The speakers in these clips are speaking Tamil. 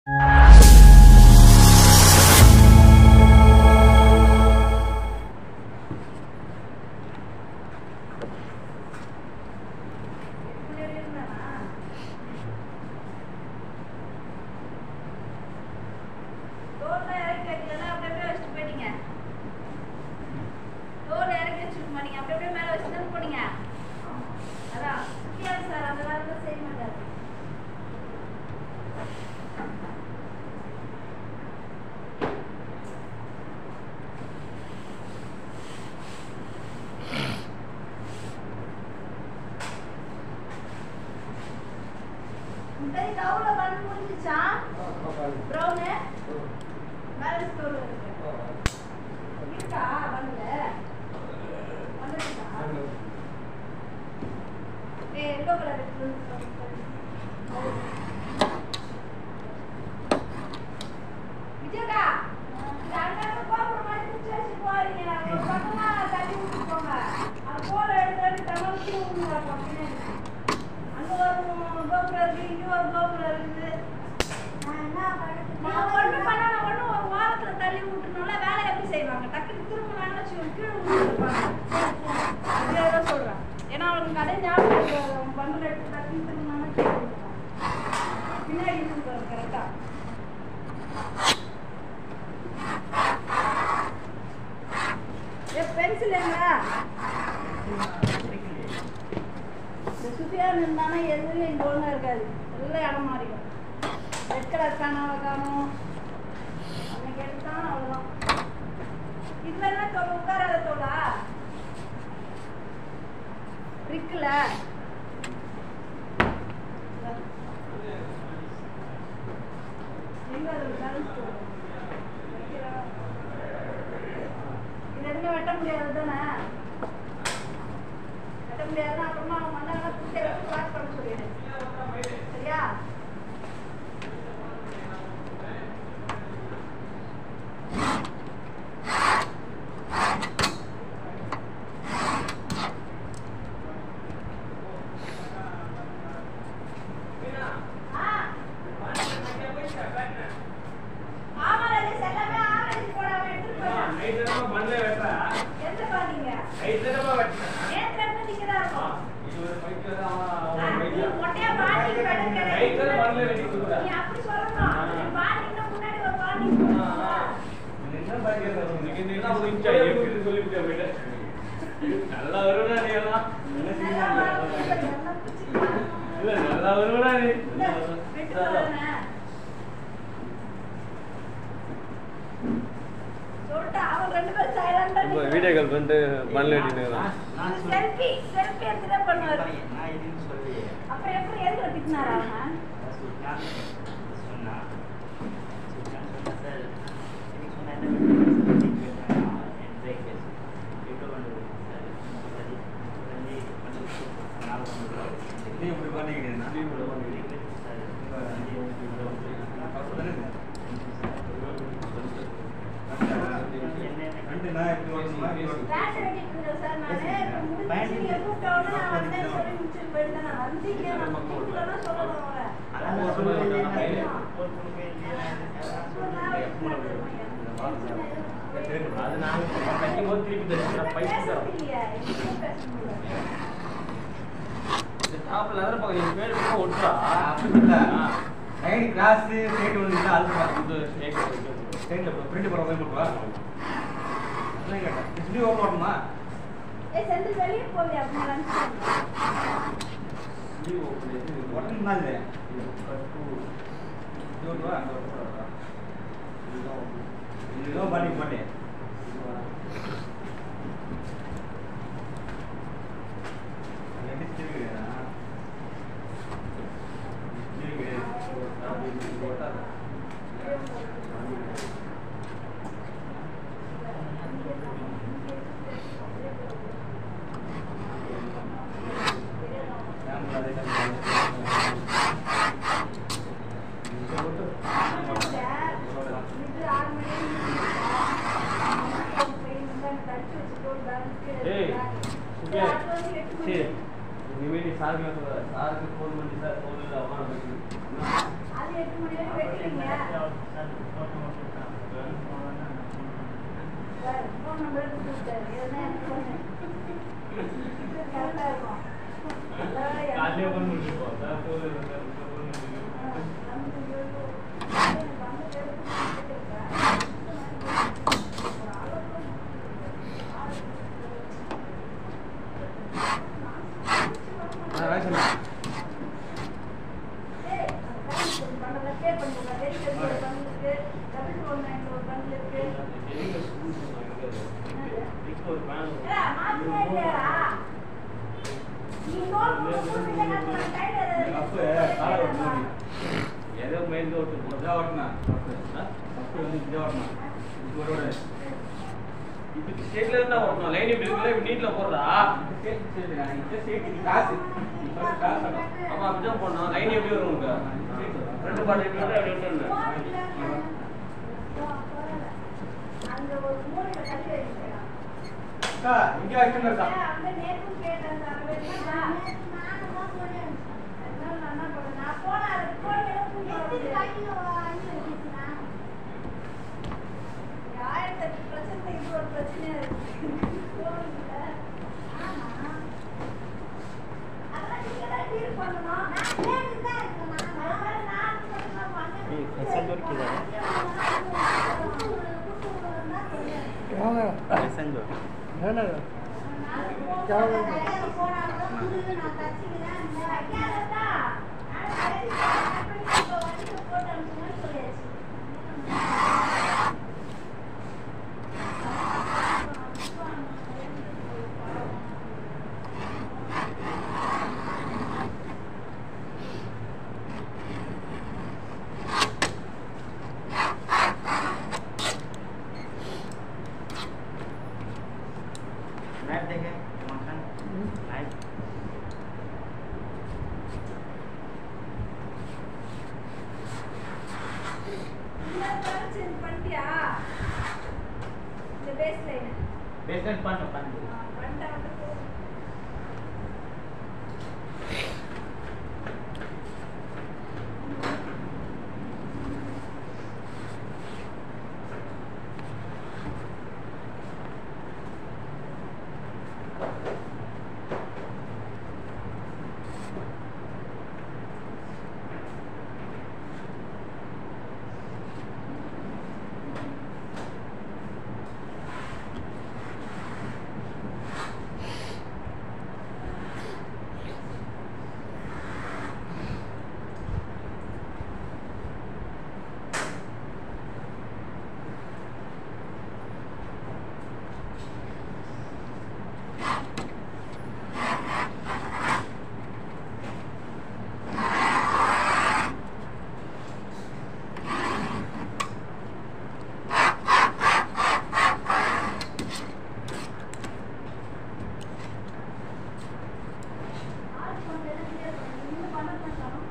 டோர்ல இறக்கி வைக்கலன்னா அப்படியே அப்படியே வச்சுட்டு போயிட்டீங்க டோர்ல இறக்கி வச்சுட்டு போனீங்க அப்படியே அப்படியே மேல வச்சுட்டு தானே போனீங்க அதான் சுத்தியாரு சார் அந்த வேலை செய்ய மாட்டாரு முட்டை கவுல பண்ண முடிஞ்சுச்சா ப்ரௌனு பேலன்ஸ் கவுல இருக்கு இருக்கா பண்ணல வந்துருக்கா ஏ எல்லோ கலர் இருக்கு விஜயகா இந்த அண்ணன் கோபுரம் மாதிரி குச்சி வச்சு போறீங்க நாங்க ஒரு பக்கமா தள்ளி விட்டு போங்க அது போல எடுத்து எடுத்து தமிழ்ச்சி விடுங்க பின்னாடி அங்க ஒரு கோபுரம் இருக்கு இங்க ஒரு கோபுரம் இருக்குது நான் ஒண்ணு பண்ணல ஒண்ணு ஒரு வாரத்துல தள்ளி விட்டுனால வேலை எப்படி செய்வாங்க டக்குனு திரும்பினாங்கன்னு வச்சுக்கோங்க கீழே விழுந்துருப்பாங்க அதே தான் சொல்றேன் ஏன்னா அவனுக்கு கடை ஞாபகம் இருக்கு. அவன் பண்டில் எடுத்து டக்குனு திரும்பினாங்கன்னா கீழே விழுந்துருப்பான் பின்னாடி இருக்கு கரெக்டா ஏ பென்சில் எங்க இந்த சுத்தியார் இருந்தானா எதுவும் இங்கே ஒன்றும் இருக்காது எல்லாம் இடம் மாறிடும் ரெட் கலர் பேனாவை காணும் அன்னைக்கு எடுத்தான் அவ்வளோதான் இதுல என்ன தோல் உட்காராத தோலா இருக்குல்ல எங்க அது பேலன்ஸ் தோல் வைக்கிறா. இது எதுவுமே வெட்ட முடியாது தானே வெட்ட முடியாதுன்னா அப்புறமா அவங்க வந்தாங்கன்னா குட்டை வச்சு கிளாஸ் பண்ண சொல்லிடு சரியா ஆ ஆமா ராஜேஷ் எல்லாமே ஆவரேஜ் போடாம எடுத்துட்டு போயிட்டான் எந்த பாத்தீங்க நேத்து ரெண்டு நீங்க தான் இருக்கும் நீ மொட்டையா பாட்டி கிடக்குற நீ அப்படி சொல்லணும் நீ பாட்டிக்கு முன்னாடி ஒரு பாட்டி நல்லா வருவா நீ எல்லாம் என்ன செய்ய இல்ல நல்லா வருவா நீ சொல்லிட்டு அவன் ரெண்டு பேரும் சைலண்டா வீடியோ கால் பண்ணிட்டு பண்ணல வேண்டியது செல்ஃபி செல்ஃபி எடுத்து தான் பண்ணுவாரு நான் எதுவும் சொல்லலையே அப்புறம் எப்படி எதுக்கு திட்டினாரா அவன் நான் சொன்னா நான் சொன்னேன் சார் எனக்கு சொன்ன என்ன என் பிரேக் எவ்வளோ பண்ணுறது சார் சரி வந்து பண்ணி நாலு பண்ணுறோம் நீ இப்படி பண்ணிக்கிறீங்கன்னா ரெண்டு நான் இப்படி வரணுமா இப்படி வரணுமா? கிளாஸ் எடுத்துட்டு சார் நானு இப்ப முடிஞ்சிச்சு நீங்க கூப்பிட்ட உடனே நான் வந்தேன்னு சொல்லி முடிச்சுட்டு போயிட்டு நான் வந்தீங்க நான் கூப்பிடலன்னா சொல்லணும் அவரை அது நான் தைக்கும் போது திருப்பி தருவேன் பைசா டாப்ல லெதர் பக்கம் நீ பேர் பக்கம் ஒட்டுறா அப்படி இல்ல. சைடு கிராஸ் சைடு ஒன்று அது பார்த்து இது ஸ்டேக் சைடில் பிரிண்ட் போகிற மாதிரி போட்டுவா அதான் கேட்டேன் இப்படி ஓப்பன் வரணுமா ஏ செந்தில் வெளியே போவியா அப்படி லஞ்ச் ஒட்டணும் தான் இது இது ஓட்டுவா இதுதான் பண்ணி மாட்டேன் எப்படி திருவிழா இது ஆறு மணி ஏய் சுபியா சரி இனிமேல் சாருக்கு சொல்ல சாருக்கு ஃபோன் பண்ணி சார் ஃபோன் இல்லை அவன் அது எட்டு மணி வரைக்கும் வெட்டுறீங்க விட்டாரு. எதுனா எனக்கு சொல்லு. கரெக்டா இருக்கும். எல்லாம் காலையிலே எனக்கு பண்ணி முடிச்சுப்போம் அதான் போதும், அதான் போதும். ஆ ராஜேஷ் டெல்லியில school சொன்னாங்க. இதுக்கு ஒரு plan இருக்கு. அப்ப காலை ஓட்டு ஏதோ மெயின் ரோட்டு போகுது. இதான் ஓட்டனா ஆ? அப்போ வந்து இதான் ஓட்டனா இது ஒரு ரோடு இதுக்கு ஸ்டேட்ல இருந்தா ஓட்டணும் லைன் இப்படி இருக்குல்ல இப்படி நீட்ல போடுறா சரி சரி நான் இந்த சைடு காசு நீ first காசு வேணும். ஆமா அப்படிதான் போடணும் லைன் எப்படி வரும் உங்களுக்கு ரெண்டு பாட்டு எப்படி வரும் அப்படி விட்டுருங்க அங்க ஒரு மூலையில தள்ளி வச்சுக்கலாம் அக்கா, இங்க வைக்கணும் இருக்கா அந்த நேத்தும் கேட்டேன் சார் வேணுமா அதனால நான் என்ன பண்ணேன் நான் போனேன் அது ஆயிரத்தி எட்டு பிரச்சனை இது ஒரு பிரச்சனையா இருக்கு கோவில்ல. அதெல்லாம் நீங்க தான் deal பண்ணணும். அதெல்லாம் நான் மட்டும்தான் பண்ண ஏய், பசங்க இருக்குதா? மெசஞ்சர் लाइव देखे मक्खन लाइव பண்ணிட்டியா இந்த பேஸ் லைன் பேஸ்மெண்ட் பண்ணு பண்ணு பண்ணிட்டா வந்து போதும். ஆள் கொஞ்சம் எல்லாம் clear பண்ணு. இன்னும் பண்ண மாட்டோம்.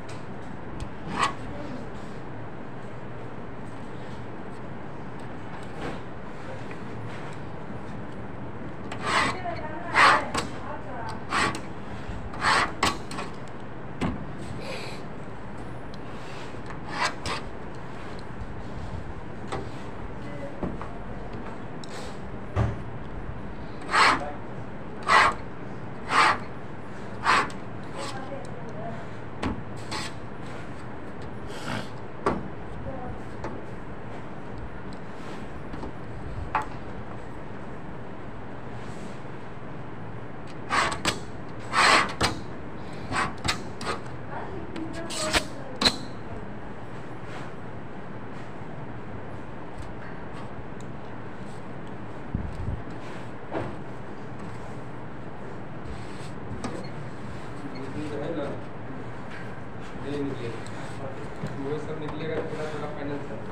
वो सब निकलेगा थोड़ा थोड़ा फाइनल सर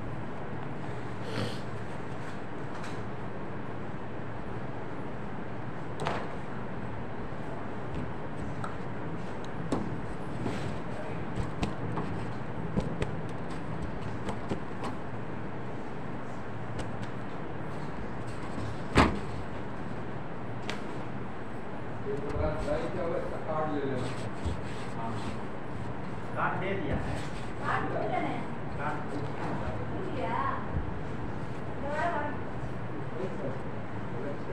कार्ड ले लेना कार्ड दे दिया है காட்டு கொடுக்கலனே. कार्ड இல்லையா? இந்த வாரம் வர-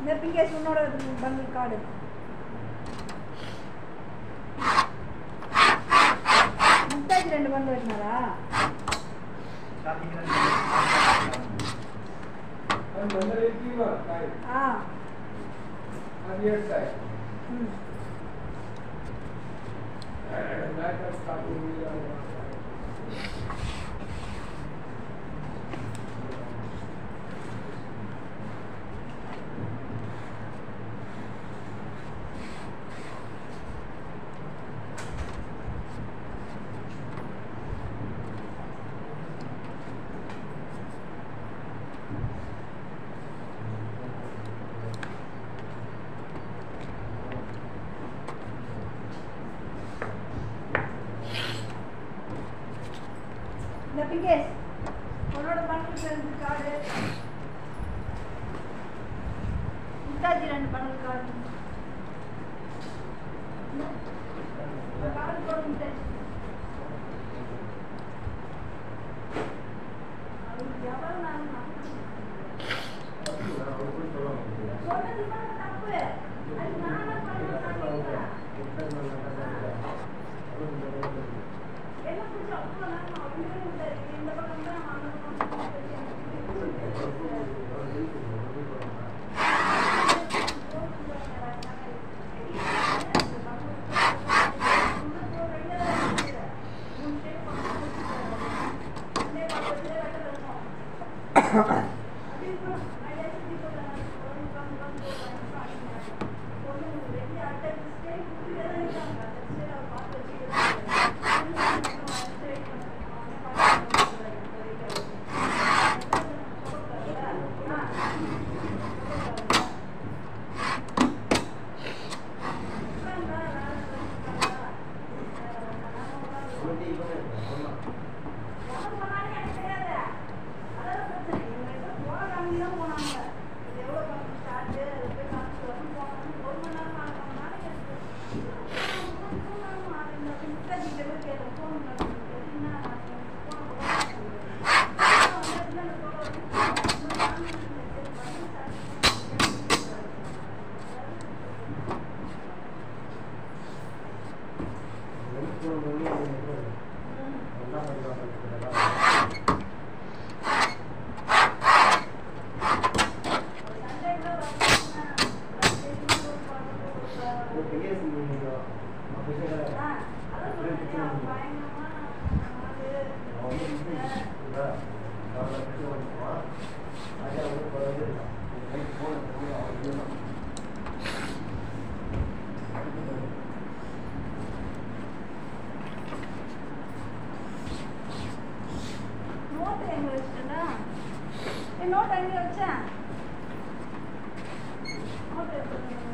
இந்த பிங்கேஸ் உன்னோட பண்டில் கார்டு முத்தாஜி ரெண்டு பண்டில் வச்சினாரா ஆ ம் இந்த பிங்கேஸ் உன்னோட பண்டில் ரெண்டு கார்டு முத்தாஜி ரெண்டு பண்டில் கார்டு இந்த கார்டு போடு முத்தாஜி அவருக்கு எவ்வளவு நாள் சொன்னது தான் தப்பு அது நானா பண்ணேன் என்ன புரிஞ்சு அவ்வளோ நேரம் நான் ஒண்ணுமே இல்லை. இந்த பக்கம் தான் நான் அந்த பக்கம் தான் நோட்டு எங்க வச்சுட்டா நோட் எங்க வச்சேன் நோட்டு எப்படி வச்சேன்?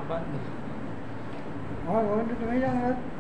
பார்த்து ஆ வந்துட்டு வையாங்க